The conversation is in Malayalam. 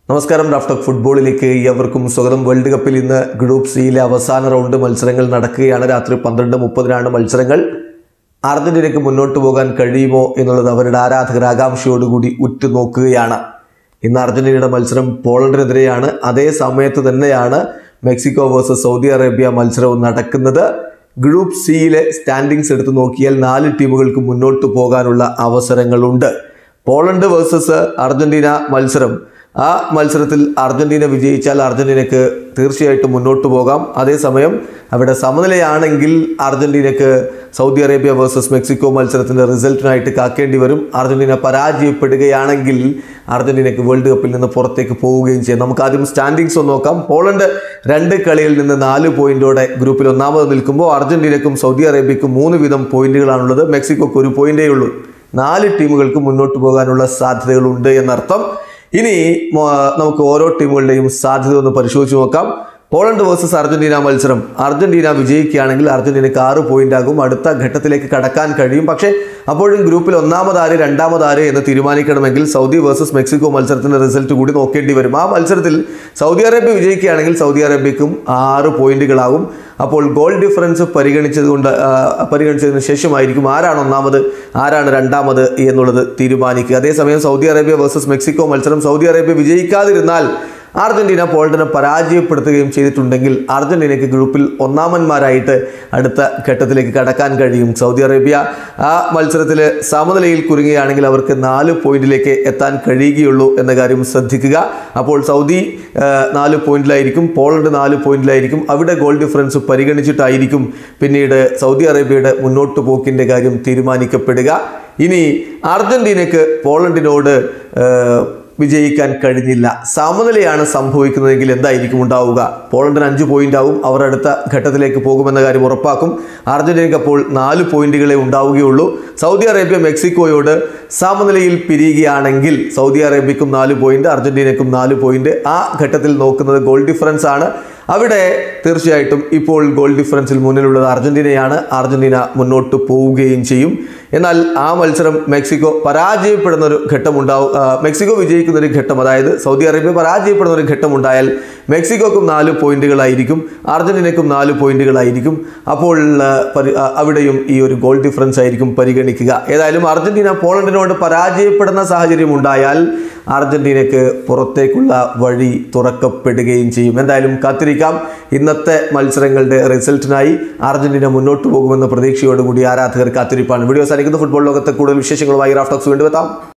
നമസ്കാരം റാഫ്റ്റോക്ക് ഫുട്ബോളിലേക്ക് ഏവർക്കും സ്വാഗതം വേൾഡ് കപ്പിൽ ഇന്ന് ഗ്രൂപ്പ് സിയിലെ അവസാന റൗണ്ട് മത്സരങ്ങൾ നടക്കുകയാണ് രാത്രി പന്ത്രണ്ട് മുപ്പതിനാണ് മത്സരങ്ങൾ അർജന്റീനയ്ക്ക് മുന്നോട്ട് പോകാൻ കഴിയുമോ എന്നുള്ളത് അവരുടെ ആരാധകർ ആകാംക്ഷയോടുകൂടി ഉറ്റുനോക്കുകയാണ് ഇന്ന് അർജന്റീനയുടെ മത്സരം പോളണ്ടിനെതിരെയാണ് അതേ സമയത്ത് തന്നെയാണ് മെക്സിക്കോ വേഴ്സസ് സൗദി അറേബ്യ മത്സരവും നടക്കുന്നത് ഗ്രൂപ്പ് സിയിലെ സ്റ്റാൻഡിങ്സ് എടുത്തു നോക്കിയാൽ നാല് ടീമുകൾക്ക് മുന്നോട്ട് പോകാനുള്ള അവസരങ്ങളുണ്ട് പോളണ്ട് വേഴ്സസ് അർജന്റീന മത്സരം ആ മത്സരത്തിൽ അർജന്റീന വിജയിച്ചാൽ അർജന്റീനയ്ക്ക് തീർച്ചയായിട്ടും മുന്നോട്ട് പോകാം അതേസമയം അവിടെ സമനിലയാണെങ്കിൽ അർജന്റീനയ്ക്ക് സൗദി അറേബ്യ വേഴ്സസ് മെക്സിക്കോ മത്സരത്തിൻ്റെ റിസൾട്ടിനായിട്ട് കാക്കേണ്ടി വരും അർജന്റീന പരാജയപ്പെടുകയാണെങ്കിൽ അർജന്റീനയ്ക്ക് വേൾഡ് കപ്പിൽ നിന്ന് പുറത്തേക്ക് പോവുകയും ചെയ്യും നമുക്ക് ആദ്യം സ്റ്റാൻഡിങ്സ് ഒന്ന് നോക്കാം പോളണ്ട് രണ്ട് കളിയിൽ നിന്ന് നാല് പോയിന്റോടെ ഗ്രൂപ്പിൽ ഒന്നാമത് നിൽക്കുമ്പോൾ അർജന്റീനയ്ക്കും സൗദി അറേബ്യയ്ക്കും മൂന്ന് വീതം പോയിന്റുകളാണുള്ളത് മെക്സിക്കോക്ക് ഒരു പോയിന്റേ ഉള്ളൂ നാല് ടീമുകൾക്ക് മുന്നോട്ട് പോകാനുള്ള സാധ്യതകളുണ്ട് എന്നർത്ഥം ഇനി മോ- നമുക്ക് ഓരോ ടീമുകളുടെയും സാധ്യത ഒന്ന് പരിശോധിച്ച് നോക്കാം പോളണ്ട് വേഴ്സസ് അർജന്റീന മത്സരം അർജന്റീന വിജയിക്കുകയാണെങ്കിൽ അർജന്റീനയ്ക്ക് ആറ് പോയിന്റ് ആകും അടുത്ത ഘട്ടത്തിലേക്ക് കടക്കാൻ കഴിയും പക്ഷേ അപ്പോഴും ഗ്രൂപ്പിൽ ഒന്നാമതാര് രണ്ടാമതാര് എന്ന് തീരുമാനിക്കണമെങ്കിൽ സൗദി വേഴ്സസ് മെക്സിക്കോ മത്സരത്തിന്റെ റിസൾട്ട് കൂടി നോക്കേണ്ടി വരും ആ മത്സരത്തിൽ സൗദി അറേബ്യ വിജയിക്കുകയാണെങ്കിൽ സൗദി അറേബ്യക്കും ആറ് പോയിന്റുകളാകും അപ്പോൾ ഗോൾ ഡിഫറൻസ് പരിഗണിച്ചത് കൊണ്ട് ആ, പരിഗണിച്ചതിന് ശേഷമായിരിക്കും ആരാണ് ഒന്നാമത് ആരാണ് രണ്ടാമത് എന്നുള്ളത് തീരുമാനിക്കുക അതേസമയം സൗദി അറേബ്യ വേഴ്സസ് മെക്സിക്കോ മത്സരം സൗദി അറേബ്യ വിജയിക്കാതിരുന്നാൽ അർജന്റീന പോളണ്ടിനെ പരാജയപ്പെടുത്തുകയും ചെയ്തിട്ടുണ്ടെങ്കിൽ അർജന്റീനയ്ക്ക് ഗ്രൂപ്പിൽ ഒന്നാമന്മാരായിട്ട് അടുത്ത ഘട്ടത്തിലേക്ക് കടക്കാൻ കഴിയും സൗദി അറേബ്യ ആ മത്സരത്തിൽ സമനിലയിൽ കുരുങ്ങുകയാണെങ്കിൽ അവർക്ക് നാല് പോയിന്റിലേക്ക് എത്താൻ കഴിയുകയുള്ളൂ എന്ന കാര്യം ശ്രദ്ധിക്കുക അപ്പോൾ സൗദി ആ, നാല് പോയിന്റിലായിരിക്കും പോളണ്ട് നാല് പോയിന്റിലായിരിക്കും അവിടെ ഗോൾ ഡിഫറൻസ് പരിഗണിച്ചിട്ടായിരിക്കും പിന്നീട് സൗദി അറേബ്യയുടെ മുന്നോട്ട് പോക്കിൻ്റെ കാര്യം തീരുമാനിക്കപ്പെടുക ഇനി അർജന്റീനയ്ക്ക് പോളണ്ടിനോട് ആ, വിജയിക്കാൻ കഴിഞ്ഞില്ല സമനിലയാണ് സംഭവിക്കുന്നതെങ്കിൽ എന്തായിരിക്കും ഉണ്ടാവുക പോളണ്ടിന് അഞ്ച് പോയിന്റ് ആവും അവർ അടുത്ത ഘട്ടത്തിലേക്ക് പോകുമെന്ന കാര്യം ഉറപ്പാക്കും അർജന്റീനയ്ക്ക് അപ്പോൾ നാല് പോയിന്റുകളെ ഉണ്ടാവുകയുള്ളൂ സൗദി അറേബ്യ മെക്സിക്കോയോട് സമനിലയിൽ പിരിയുകയാണെങ്കിൽ സൗദി അറേബ്യക്കും നാല് പോയിന്റ് അർജന്റീനയ്ക്കും നാല് പോയിന്റ് ആ ഘട്ടത്തിൽ നോക്കുന്നത് ഗോൾ ഡിഫറൻസ് ആണ് അവിടെ തീർച്ചയായിട്ടും ഇപ്പോൾ ഗോൾ ഡിഫറൻസിൽ മുന്നിലുള്ളത് അർജന്റീനയാണ് അർജന്റീന മുന്നോട്ട് പോവുകയും ചെയ്യും എന്നാൽ ആ മത്സരം മെക്സിക്കോ പരാജയപ്പെടുന്ന ഒരു ഘട്ടമുണ്ടാവും ആ, മെക്സിക്കോ വിജയിക്കുന്ന ഒരു ഘട്ടം അതായത് സൗദി അറേബ്യ പരാജയപ്പെടുന്ന ഒരു ഘട്ടം ഉണ്ടായാൽ മെക്സിക്കോക്കും നാല് പോയിന്റുകളായിരിക്കും അർജന്റീനയ്ക്കും നാല് പോയിന്റുകളായിരിക്കും അപ്പോൾ ആ, പരി- ആ, അവിടെയും ഈ ഒരു ഗോൾ ഡിഫറൻസ് ആയിരിക്കും പരിഗണിക്കുക ഏതായാലും അർജന്റീന പോളണ്ടിനോട് പരാജയപ്പെടുന്ന സാഹചര്യം ഉണ്ടായാൽ അർജന്റീനയ്ക്ക് പുറത്തേക്കുള്ള വഴി തുറക്കപ്പെടുകയും ചെയ്യും എന്തായാലും കാത്തിരിക്കാം ഇന്നത്തെ മത്സരങ്ങളുടെ റിസൾട്ടിനായി അർജന്റീന മുന്നോട്ട് പോകുമെന്ന പ്രതീക്ഷയോടുകൂടി ആരാധകർ കാത്തിരിപ്പാണ് വീഡിയോ സാധിക്കുന്ന ഫുട്ബോൾ ലോകത്തെ കൂടുതൽ വിശേഷങ്ങളുമായി റാഫ്റ്റോക്സ് വീണ്ടും എത്താം